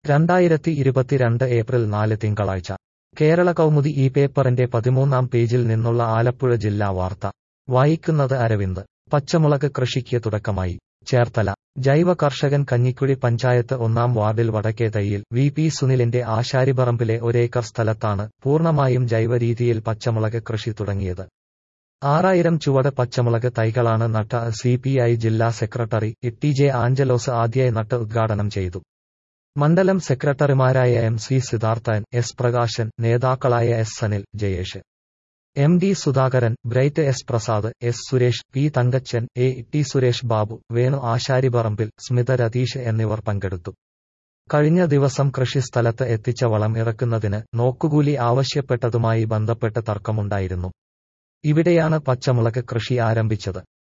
രണ്ടായിരത്തി ഇരുപത്തിരണ്ട് ഏപ്രിൽ നാല് തിങ്കളാഴ്ച കേരള കൗമുദി ഈ പേപ്പറിന്റെ പതിമൂന്നാം പേജിൽ നിന്നുള്ള ആലപ്പുഴ ജില്ലാ വാർത്ത വായിക്കുന്നത് അരവിന്ദ് പച്ചമുളക് കൃഷിക്ക് തുടക്കമായി ചേർത്തല ജൈവ കർഷകൻ കഞ്ഞിക്കുഴി പഞ്ചായത്ത് ഒന്നാം വാർഡിൽ വടക്കേ തയ്യിൽ വി പി സുനിലിന്റെ ആശാരിപറമ്പിലെ ഒരേക്കർ സ്ഥലത്താണ് പൂർണ്ണമായും ജൈവ രീതിയിൽ പച്ചമുളക് കൃഷി തുടങ്ങിയത് ആറായിരം ചുവട് പച്ചമുളക് തൈകളാണ് നട്ട സി പി ഐ ജില്ലാ സെക്രട്ടറി ടി ജെ ആഞ്ചലോസ് ആദ്യമായി നട്ട് ഉദ്ഘാടനം ചെയ്തു മണ്ഡലം സെക്രട്ടറിമാരായ M C Sidharthan S Prakashan നേതാക്കളായ S Sanil Jayesh M D Sudhakaran Bright S Prasad S Suresh P Thankachan A T Suresh Babu Venu ആശാരിപറമ്പിൽ സ്മിത രതീഷ് എന്നിവർ പങ്കെടുത്തു കഴിഞ്ഞ ദിവസം കൃഷിസ്ഥലത്ത് എത്തിച്ച വളം ഇറക്കുന്നതിന് നോക്കുകൂലി ആവശ്യപ്പെട്ടതുമായി ബന്ധപ്പെട്ട് തർക്കമുണ്ടായിരുന്നു ഇവിടെയാണ് പച്ചമുളക് കൃഷി ആരംഭിച്ചത്